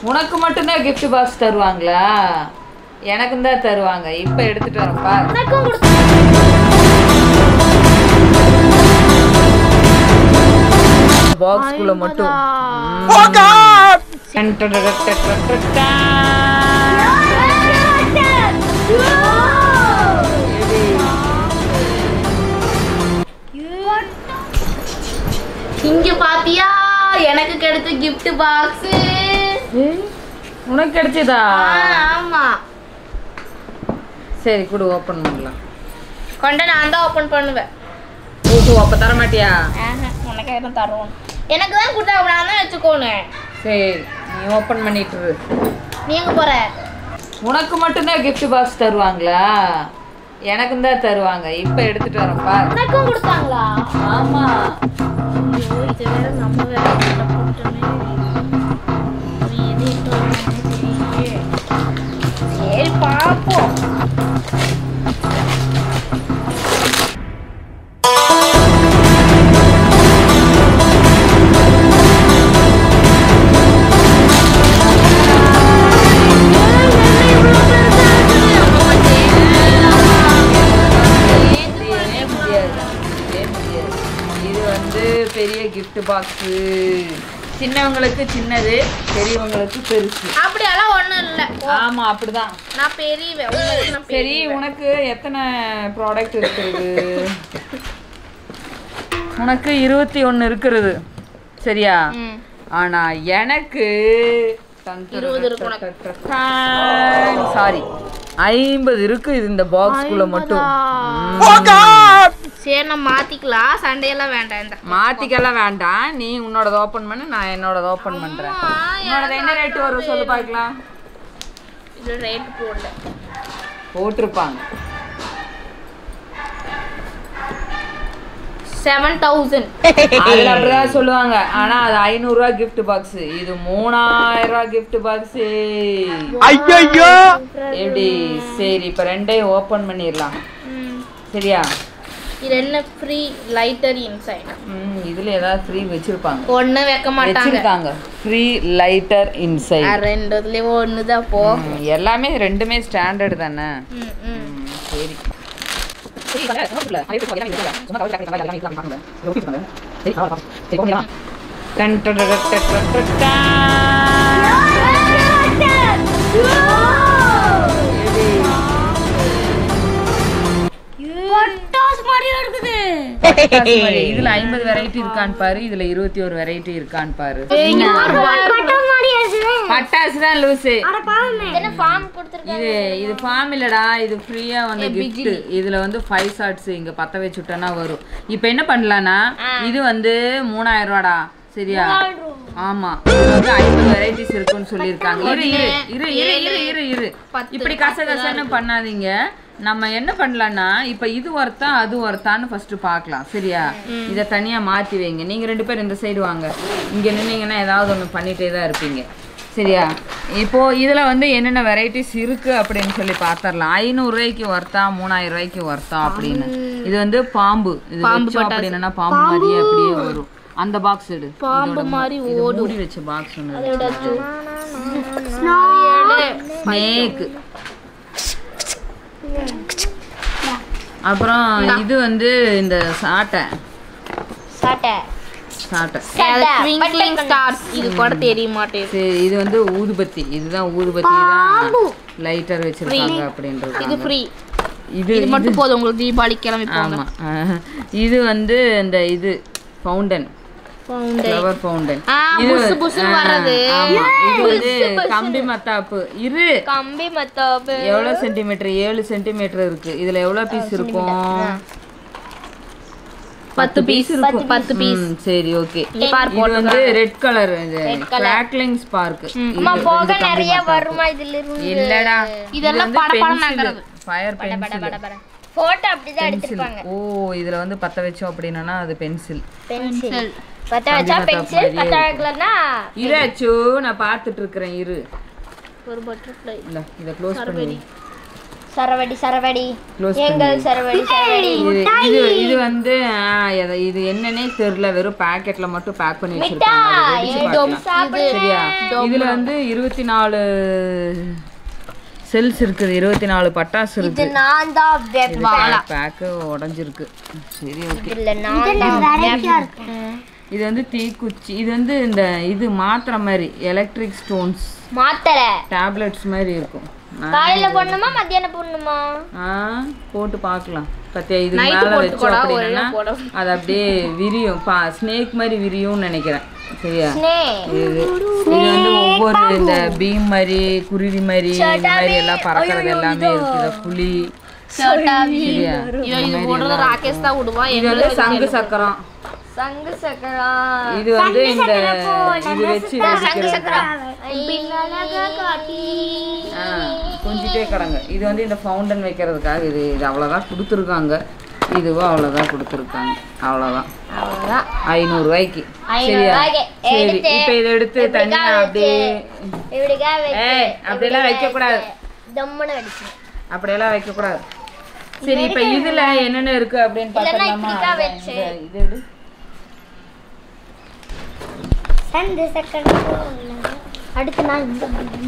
உனக்கு மட்டும்தான் gift box தருவாங்களா எனக்கும் தான் தருவாங்க இப்போ எடுத்துட்டு வரேன் பாரு எனக்கும் கொடுத்தாங்க பாக்ஸ்குள்ள மட்டும் டன் டன் டன் டன் டன் டன் டன். இங்க பாத்தியா எனக்கு கிடைச்ச gift பாக்ஸ் ஏய், உனக்கு கிடைச்சதா ஆமா சரி கொடு ஓப்பன் பண்ணலாம் கொண்ட நான் தான் ஓபன் பண்ணுவேன் ஓஹோ அப்ப தர மாட்டியா ஆஹா, உனக்கு என்ன தருவோம் எனக்கு தான் கொடுத்தா நான் தான் வச்சுக்கோனேன் சரி நீ ஓப்பன் பண்ணிட்டு இரு. நீ எங்க போற உனக்கு மட்டும்தான் gift பாக்ஸ் தருவாங்களா எனக்கும் தான் தருவாங்க இப்போ எடுத்துட்டு வரேன் பாரு எனக்கும் கொடுத்தாங்களா ஆமா ஐயோ இது வேற நம்ம வேற சண்டை போட்டோமே இது எது இப்போ வரும்னு தெரியலையே. சரி பாப்போம் முடியவே முடியாது. முடியவே முடியாது. இது வந்து பெரிய gift பாக்ஸ் சின்னவங்களுக்கு சின்னது பெரியவங்களுக்கு பெருசு அப்படியெல்லாம் ஒண்ணும் இல்ல ஆமா அப்படிதான் நான் பெரியவன் உங்களுக்கு நான் சரி பெரியவன். உனக்கு எத்தனை ப்ராடக்ட் இருக்குது உனக்கு இருபத்தி ஒன்று இருக்கிறது சரியா ம். ஆனா எனக்கு இருபது இருக்கு உனக்கு. சாரி ஐம்பது இருக்கு இது இந்த பாக்ஸ்குள்ள மட்டும் சரி நான் மாத்திக்கலாம் சண்டையெல்லாம் வேண்டாம் இந்த மாத்திக்கலாம் வேண்டாம் நீ உன்னோடத ஓபன் பண்ணு நான் என்னோடத ஓபன் பண்றேன் உன்னோடது என்ன ரேட் வரும் சொல்லு பார்க்கலாம் இது ரேட் போடல போட்டிருப்பாங்க செவன் தௌசண்ட் அதுல அப்படிதான் சொல்லுவாங்க ஆனா அது ஐநூறு ரூபா gift பாக்ஸ் இது மூணாயிரம் ரூபா gift பாக்ஸ் எப்படி சரி இப்ப ரெண்டையும் ஓபன் பண்ணிடலாம் சரியா இது என்ன ஃப்ரீ லைட்டர் இன்சைட் ம் இதுல ஏதாவது ஃப்ரீ வச்சிருப்பாங்க ஒண்ணு வைக்க மாட்டாங்க வச்சிருக்காங்க ஃப்ரீ லைட்டர் இன்சைட் ஆ, ரெண்டு இதுலயும் ஒண்ணுதான் போ எல்லாமே ரெண்டுமே ஸ்டாண்டர்ட் தானே ம், ம். ம், சரி டன் டன் டன் டன் டன் டன் டன். பட்டாசு மாதிரி. இதுல ஐம்பது வெரைட்டி இருக்கான்னு பாரு இதுல இருபத்தி ஒரு வெரைட்டி இருக்கான்னு பாரு பட்டாசு தான் லூசு என்ன ஃபார்ம் கொடுத்துருக்க இது இது ஃபார்ம் இல்லடா இது ஃப்ரீயா வந்து gift இதுல வந்து ஃபைவ் ஷார்ட்ஸ் இங்க பத்த வச்சுட்டோன்னா வரும் இப்போ என்ன பண்ணலாம்னா இது வந்து மூணாயிரம் ரூபாடா சரியா ஆமா இது வந்து ஐம்பது வெரைட்டிஸ் இருக்குன்னு சொல்லியிருக்காங்க இரு இரு இரு இரு இரு இரு இரு இப்படி கச கசன்னு பண்ணாதீங்க நம்ம என்ன பண்ணலாம்னா இப்ப இது ஒர்த்தா அது ஒர்த்தான்னு ஃபர்ஸ்ட் பார்க்கலாம் சரியா இதை தனியா மாத்தி வைங்க நீங்க ரெண்டு பேரும் இந்த சைடு வாங்க இங்க நின்னீங்கன்னா ஏதாவது ஒண்ணு பண்ணிட்டே தான் இருப்பீங்க சரியா இப்போ இதுல வந்து என்னென்ன வெரைட்டிஸ் இருக்கு அப்படின்னு சொல்லி பார்த்தரலாம் ஐநூறு ரூபாய்க்கு ஒர்த்தா மூணாயிரம் ரூபாய்க்கு ஒர்த்தா அப்படின்னு இது வந்து பாம்பு இது வச்சோம் அப்படின்னா பாம்பு மாதிரியே அப்படியே வரும் அந்த பாக்ஸ் எடு பாம்பு மாதிரி மூடி வச்ச பாக்ஸ் ஒன்று ஸ்னேக் அப்புறம் இது வந்து இந்த சாட்டை சாட்டை சாட்டை ட்விங்க்லிங் ஸ்டார்ஸ் இது கூட தெரிய மாட்டேங்குது சரி இது வந்து ஊதுபத்தி இதுதான் ஊதுபத்தி தான் லைட்டர் வச்சிருக்காங்க அப்படின்றது இது ஃப்ரீ இது இது மட்டும் போதும் உங்களுக்கு தீபாவளி கிளம்பி போங்க ஆமா ஆஹ். இது வந்து இந்த இது ஃபவுண்டன் ஃப்ளவர் ஃபவுண்டன் ஆ, இது புசு புசுன்னு ஆ, வர்றது. ஆமா இது வந்து கம்பி மத்தாப்பு இரு கம்பி மத்தாப்பு எவ்வளவு சென்டிமீட்டர் ஏழு சென்டிமீட்டர் இருக்கு இதுல எவ்வளவு பீஸ் இருக்கும் பத்து பீஸ் இருக்கும் பத்து பீஸ் ம், சரி ஓகே இங்க பாரு இது வந்து ரெட் கலர் இது கிராக்லிங் ஸ்பார்க் போக நிறைய வருமா இதுல இருந்து இல்லடா இதெல்லாம் படபடன்னு நகருது. ஃபயர் பென்சில் போட்டோ அப்படிதான் பென்சில் ஓ இதுல வந்து பத்த வச்சோம் அப்படின்னா அது பென்சில் பென்சில் பத்த வச்சா பென்சில் பத்த வைக்கலன்னா இரு அச்சு நான் பார்த்துட்டு இருக்கிறேன் இரு ஒரு பட்டர்ஃப்ளை இல்ல இத க்ளோஸ் பண்ணி சரவடி சரவடி Close எங்கள் பண்ணு. சரவடி சரவடி இது இது இது வந்து ஆ, எத- இது என்னன்னே தெரியல வெறும் பாக்கெட்ல மட்டும் பேக் பண்ணி வச்சிருக்காங்க அதை வெடிச்சு பார்க்கலாம். சரியா இதுல வந்து இருபத்தி நாலு செல்ஸ் இருக்குது இருபத்தி நாலு பட்டாசு இது இருக்கு நான் தான் பேக்கு உடஞ்சிருக்கு சரி ஓகே இல்ல நான் தான் இது வந்து தீக்குச்சி இது வந்து இந்த இது மாத்திரை மாதிரி எலக்ட்ரிக் ஸ்டோன்ஸ் மாத்தரை டேப்லெட்ஸ் மாதிரி இருக்கும் நான் காலையில போடணுமா மத்தியானம் போடணுமா ஆ போட்டு பார்க்கலாம் பத்தியா இது மேலே வச்சோம் அப்படின்னா அது அப்படியே விரியும் பா ஸ்னேக் மாதிரி விரியும்னு நினைக்கிறேன் சரியா ஸ்னே இது இது வந்து ஒவ்வொரு இந்த பீம் மாதிரி குருவி மாதிரி இந்த மாதிரி எல்லாம் பறக்கிறது எல்லாமே இருக்கு இந்த புலி சரியா இந்த மாதிரி எல்லாம் ராகேஷ் தான் விடுவா இது வந்து சங்கு சக்கரம் சங்கு சக்கரம் இது வந்து இந்த இது வச்சு வெடிக்கிறது ஆ, கொஞ்சிட்டே கிடங்க இது வந்து இந்த ஃபவுண்டன் வைக்கிறதுக்காக இது இது அவ்வளோதான் கொடுத்துருக்காங்க இதுவும் அவ்வளோதான் கொடுத்துருக்காங்க அவ்வளோதான் அவ்வளவுதான் ஐநூறுரூவாய்க்கு ஐநூறு சரியா ரூபாய்க்கு சரி எடுத்து இப்போ இதை எடுத்து தனியாக அப்படியே இப்படிக்கா வச்சு ஏய் அப்படியெல்லாம் வைக்கக்கூடாது தம்முன்னு வெடிச்சு அப்படியெல்லாம் வைக்கக்கூடாது சரி இப்போ இதுல என்னென்ன இருக்கு அப்படின்னு இல்லைன்னா பார்த்தோம்னா இப்படிக்கா வச்சு. இது எடு சங்கு சக்கரம் அடுத்து நான் இந்த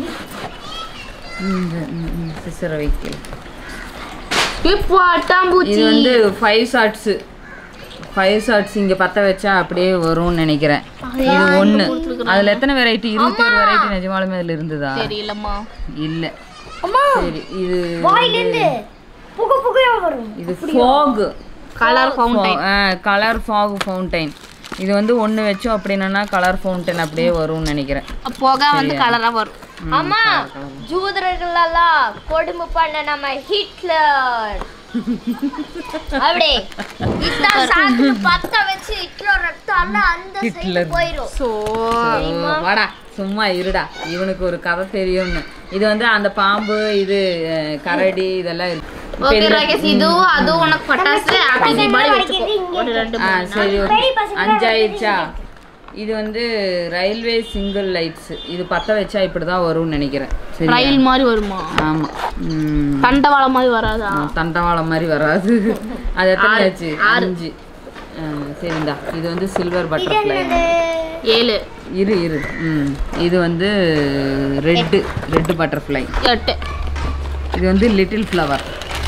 இந்த சிசரை வைக்கல இப்போ அட்டாம்பூச்சி இது வந்து ஃபைவ் ஷார்ட்ஸு ஃபைவ் ஷார்ட்ஸ் இங்கே பற்ற வச்சா அப்படியே வரும்னு நினைக்கிறேன் இது ஒன்று அதில் எத்தனை வெரைட்டி இருபத்தோரு வெரைட்டி நிஜமாலுமே அதில் இருந்ததா தெரியலம்மா இல்லை சரி இது புக புகையா வரும் இது fog colour fountain colour fog fountain இது வந்து ஒன்று வச்சோம் அப்படின்னா கலர் ஃபவுண்டைன் அப்படியே வரும்னு நினைக்கிறேன் புகை வந்து கலரா வரும் அம்மா ஜூதர்கள் எல்லாம் கொடுமை பண்ண நம்ம ஹிட்லர் அப்படி ஹிட்லர் சாக்கு பத்த வச்சு ஹிட்லர் ரத்தம் எல்லாம் அந்த சைடு ஹிட்லர். போயிரும் ஸோ ஓ, வாடா சும்மா இருடா இவனுக்கு ஒரு கதை தெரியும்னு இது வந்து அந்த பாம்பு இது அஹ், கரடி இதெல்லாம் இருக்கு இப்ப ஓகே இதுல- ராகேஷ் இதுவும் அதுவும் உனக்கு பட்டாசு ஹாப்பி தீபாவளி வச்சுக்கோ ஒரு ரெண்டு ஆ சரி ஓகே அஞ்சாயிடுச்சா இது வந்து ரயில்வே சிங்கிள் லைட்ஸ் இது பத்த வச்சா இப்படி தான் வரும்னு நினைக்கிறேன் சரி ரயில் மாதிரி வருமா ஆமாம் ம், தண்டவாளம் மாதிரி வராதா தண்டவாளம் மாதிரி வராது அது எத்தனை ஆச்சு அஞ்சு ஆ, சரிந்தா இது வந்து சில்வர் பட்டர்ஃப்ளை ஏழு இரு இரு ம் இது வந்து ரெட்டு ரெட்டு பட்டர்ஃப்ளை எட்டு இது வந்து லிட்டில் ஃப்ளவர்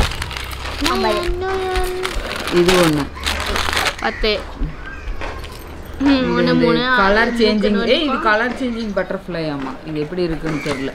இது ஒன்று பத்து ம், ஒண்ணு மூணு கலர் சேஞ்சிங் ஏய் இது கலர் சேஞ்சிங் பட்டர்ஃப்ளை ஆமா இது எப்படி இருக்குன்னு தெரியல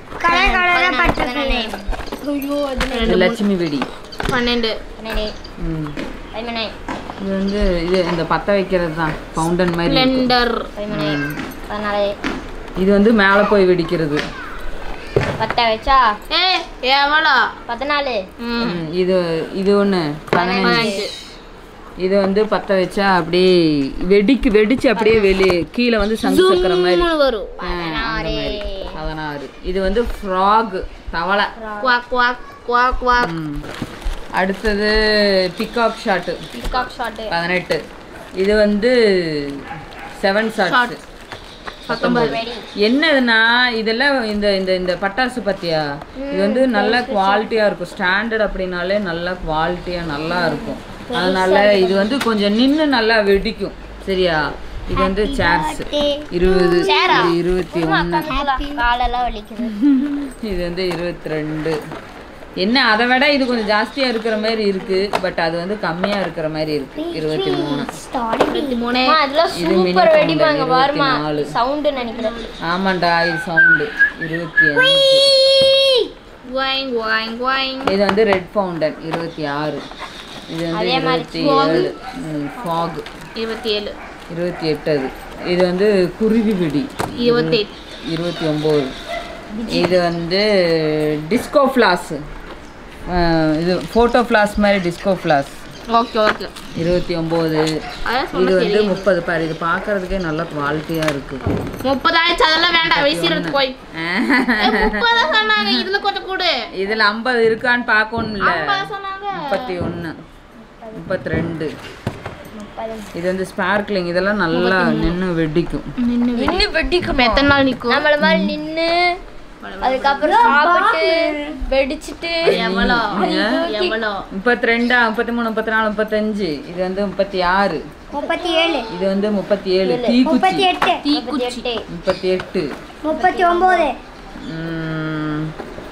இது லட்சுமி வெடி பன்னெண்டு ம் பதிமூணு இது வந்து இது இந்த பத்த வைக்கிறது தான் ஃபவுண்டன் மாதிரி இருக்கும். ஸ்ப்ளெண்டர் பதிமூணு பதினாலு இது வந்து மேலே போய் வெடிக்கிறது பத்த வச்சா ஏ எவ்வளோ பதினாலு ம் ம், இது இது ஒன்று பதினஞ்சு பதினஞ்சு இது வந்து பத்த வச்சா அப்படியே வெடிக்கு வெடிச்சு அப்படியே வெளியே கீழே வந்து சங்கு சக்கர மாதிரி மூணு வரும் ஆ, அந்த மாதிரி பதினாறு இது வந்து ஃப்ராக் தவளை குவாக் குவாக் குவாக் குவாக் ம். அடுத்தது பிகாக் ஷாட்டு பிகாக் ஷாட்டு பதினெட்டு இது வந்து செவன் ஷாட்ஸ் பத்தொன்பது என்னதுன்னா இதெல்லாம் இந்த இந்த இந்த பட்டாசு பத்தியா இது வந்து நல்ல குவாலிட்டியா இருக்கும் ஸ்டாண்டர்ட் அப்படின்னாலே நல்ல குவாலிட்டியா நல்லா இருக்கும் அதனால இது வந்து கொஞ்சம் நின்று நல்லா வெடிக்கும் சரியா இது வந்து சேர்ஸ் இருபது இது இருபத்தி ஒன்று காலெல்லாம் வலிக்குது இது வந்து இருபத்தி ரெண்டு என்ன அதை விட இது கொஞ்சம் ஜாஸ்தியா இருக்கிற மாதிரி இருக்கு பட் அது வந்து கம்மியா இருக்கிற மாதிரி இருக்கு இருபத்தி மூணு இருபத்தி மூணு அம்மா, அதெல்லாம் இது mini சூப்பர் fountain, வெடிப்பாங்க இருபத்தி பாருமா நாலு. சவுண்டு நினைக்கிறேன் ஆமாண்டா இது சவுண்டு இருபத்தி அஞ்சு குவாங் குவாங் குவாங் இது வந்து ரெட் ஃபவுண்டன் இருபத்தி ஆறு இது வந்து இருபத்தி ஏழு ஃபாக் இருபத்தி ஏழு இருபத்தி எட்டு அது இது வந்து குருவி வெடி இருபத்தி இருபத்தி ஒம்பது இது வந்து டிஸ்கோ ஃப்ளாஸ் இது ஃபோட்டோ ஃப்ளாஸ் மாதிரி டிஸ்கோ ஃப்ளாஸ் ஓகே ஓகே இருபத்தி ஒம்பது அதான் இது சொன்ன வந்து முப்பது பாரு இது பார்க்கறதுக்கே நல்ல குவாலிட்டியாக இருக்கு முப்பதாயிரச்சு அதெல்லாம் வேண்டாம் வீசிடுறது போய் முப்பதா சொன்னாங்க இதுல கொஞ்சம் கூடு இதில் ஐம்பது இருக்கான்னு பார்க்கணும்ல ஐம்பது சொன்னாங்க முப்பத்தி ஒன்று முப்பத்தி ரெண்டு இது வந்து ஸ்பார்க்லிங் இதெல்லாம் நல்லா நின்று வெடிக்கும் நின்று நின்று வெடிக்கும் எத்தனை நாள் நிற்கும் நம்மள மாதிரி நின்று அதுக்கப்புறம் சாப்பிட்டு வெடிச்சிட்டு எவ்வளோ எவ்வளோ முப்பத்தி ரெண்டா முப்பத்தி மூணு முப்பத்தி நாலு முப்பத்தஞ்சு இது வந்து முப்பத்தி ஆறு முப்பத்தி ஏழு இது வந்து முப்பத்தி ஏழு தீக்குச்சி எட்டு தீக்குச்சி முப்பத்தி எட்டு முப்பத்தி ஒன்பது உம்,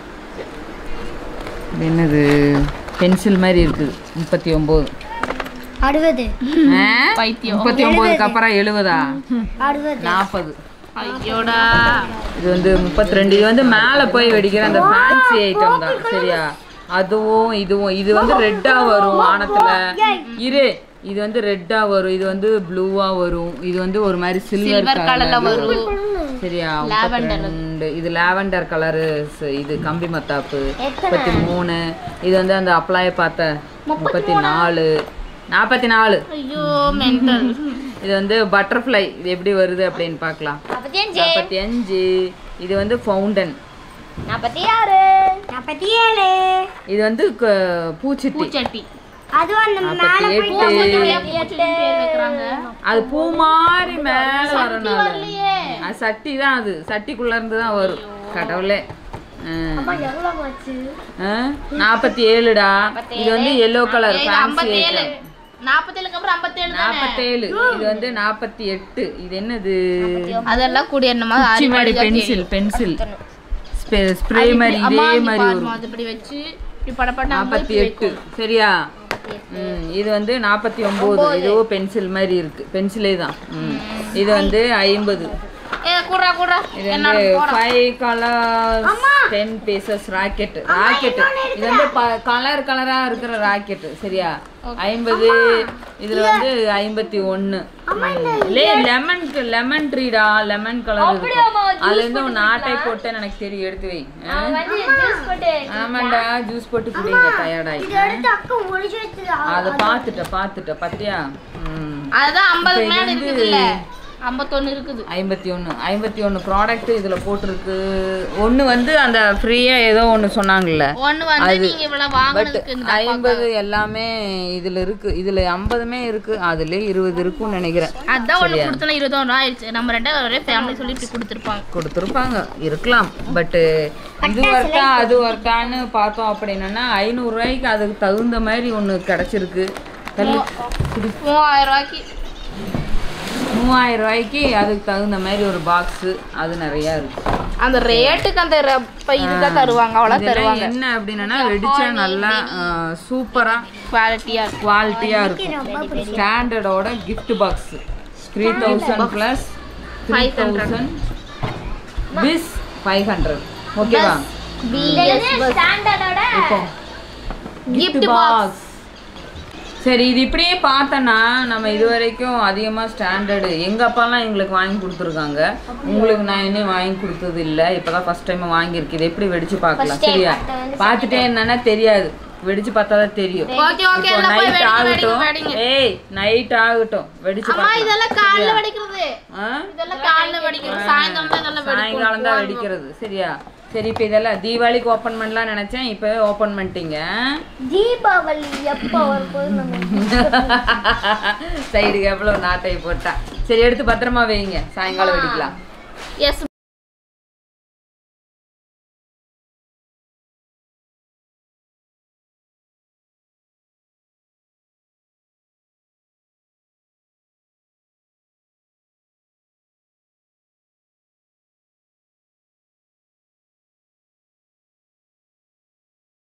இது என்னது பென்சில் மாதிரி இருக்குது முப்பத்தி ஒம்பது அறுபது பைத்தியம் முப்பத்தி ஒம்போதுக்கு அப்புறம் எழுபதா அறுபது நாற்பது ஐயோடா இது வந்து முப்பத்தி ரெண்டு இது வந்து மேலே போய் வெடிக்கிற அந்த ஃபேன்சி ஐட்டம் தான் சரியா அதுவும் இதுவும் இது வந்து ரெட்டா வரும் வானத்துல இரு இது வந்து ரெட்டா வரும் இது வந்து ப்ளூவா வரும் இது வந்து ஒரு மாதிரி சில்வர் கலர்ல வரும் சரியா முப்பத்தி ரெண்டு இது லாவெண்டர் கலரு இது கம்பி மத்தாப்பு முப்பத்தி மூணு இது வந்து அந்த அப்ளை பார்த்த முப்பத்தி நாலு நாற்பத்தி நாலு ஐயோ மென்டல் இது வந்து பட்டர்ஃப்ளை இது எப்படி வருது அப்படின்னு பார்க்கலாம் நாற்பத்தி அஞ்சு நாற்பத்தி அஞ்சு இது வந்து ஃபவுண்டன் நாற்பத்தி ஆறு நாற்பத்தி ஏழு இது வந்து க- பூச்சிட்டி பூச்சட்டி அதுவும் அந்த நாற்பத்தி எட்டு எட்டு பேர் வைக்கிறாங்க அது பூ மாதிரி மேல வரனால அது சட்டி தான் அது சட்டிக்குள்ள இருந்து தான் வரும் கடவுளே நாற்பத்தி ஏழுடா இது வந்து எல்லோ கலர் ஃபேன்சி ஐட்டம் நாற்பத்தேழுக்கு அப்புறம் ஐம்பத்தேழு நாற்பத்தேழு இது வந்து நாற்பத்தி எட்டு இது என்னது அதெல்லாம் கூடிய என்னமா குச்சி மாதிரி பென்சில் பென்சில் ஸ்ப்ரே மாதிரி இதே மாதிரி வரும் அது இப்படி வச்சு இப்படி படப்பட்ட நாற்பத்தி எட்டு சரியா ம் இது வந்து நாற்பத்தி ஒம்பது இதுவும் பென்சில் மாதிரி இருக்கு பென்சிலே தான் ம் இது வந்து ஐம்பது ஏ கூடுறா கூடுறா இது வந்து five colour ten pieces rocket rocket இது வந்து கலர் கலரா இருக்கிற ராக்கெட் சரியா ஐம்பது இதுல வந்து ஐம்பத்தி ஒன்னு லே லெமன் லெமன் ட்ரீடா லெமன் கலர் இருக்கும் அதுல இருந்து ஒரு நாட்டை போட்டு எனக்கு தெரியும் எடுத்து வை ஆ? ஜூஸ் போட்டு ஆமாண்டா ஜூஸ் போட்டு குடிங்க டயர்டாயி அக்கா முடிச்சு வச்சுதா அதை பார்த்துட்ட பார்த்துட்ட பாத்தியா ம் அதுதான் ஐம்பது இப்ப இது மேல வந்து- இருக்குதுல்ல ஐம்பத்தொன்னு இருக்குது ஐம்பத்தி ஒன்று ஐம்பத்தி ஒன்று ப்ராடக்ட் இதில் போட்டிருக்கு ஒன்று வந்து அந்த ஃப்ரீயாக ஏதோ ஒன்று சொன்னாங்கல்ல ஒண்ணு வந்து நீங்க இவ்வளவு பட் வாங்கினதுக்கு இந்த ஐம்பது எல்லாமே இதில் இருக்கு இதில் ஐம்பதுமே இருக்கு அதுல இருபது இருக்கும்னு நினைக்கிறேன் அதான் ஒண்ணு கொடுத்தனா இருபதாயிரம் ரூபாய் ஆயிடுச்சு நம்ம ரெண்டாவது ஒரே ஃபேமிலி சொல்லி இப்படி கொடுத்துருப்பாங்க கொடுத்துருப்பாங்க இருக்கலாம் பட்டு இது ஒர்க்கா அது ஒர்க்கான்னு பார்த்தோம் அப்படின்னா ஐநூறுரூவாய்க்கு அதுக்கு தகுந்த மாதிரி ஒன்று கிடச்சிருக்கு தள்ளு மூவாயிரம் ரூபாய்க்கு மூவாயிரம் ரூபாய்க்கு அதுக்கு தகுந்த மாதிரி ஒரு பாக்ஸு அது நிறையா இருக்கு அந்த ரேட்டுக்கு அந்த ர- இப்ப இதுதான் தருவாங்க அவ்வளோ இதெல்லாம் தருவாங்க என்ன அப்படின்னா வெடிச்சா நல்லா சூப்பரா குவாலிட்டியா இருக்கும் குவாலிட்டியா இருக்கும் ஸ்டாண்டர்டோட gift box three thousand plus three thousand piece five hundred ஓகேவா ஸ்டாண்டர்டோட இப்போ gift பாக்ஸ் சரி இது இப்படியே பார்த்தோன்னா நம்ம இது வரைக்கும் அதிகமாக ஸ்டாண்டர்டு எங்கள் அப்பாலாம் எங்களுக்கு வாங்கி கொடுத்துருக்காங்க உங்களுக்கு நான் இன்னும் வாங்கி கொடுத்தது இல்லை இப்போ தான் ஃபஸ்ட் டைம் வாங்கியிருக்கு இதை எப்படி வெடிச்சு பார்க்கலாம் சரியா பார்த்துட்டே என்னன்னா தெரியாது வெடிச்சு பார்த்தா தான் தெரியும் ஓகே ஓகே இப்போ எல்லாம் போய் நைட் வெடிங்க ஆகட்டும் வெடிங்க ஏய் நைட் ஆகட்டும் வெடிச்சு அம்மா பார்க்கலாம் இதெல்லாம் காலைல வெடிக்கிறது ஆ? இதெல்லாம் காலைல வெடிக்கிறது சாயந்தரம் தான் இதெல்லாம் வெடிக்கும் சாயங்காலம் தான் வெடிக்கிறது சரியா சரி இப்போ இதெல்லாம் தீபாவளிக்கு ஓப்பன் பண்ணலாம்னு நினைச்சேன் இப்போவே ஓப்பன் பண்ணிட்டீங்க தீபாவளி எப்போ வரும்போது நம்ம சைடுக்கு எவ்வளோ நாட்டை போட்டா சரி எடுத்து பத்திரமா வைங்க சாயங்காலம் வெடிக்கலாம் எஸ்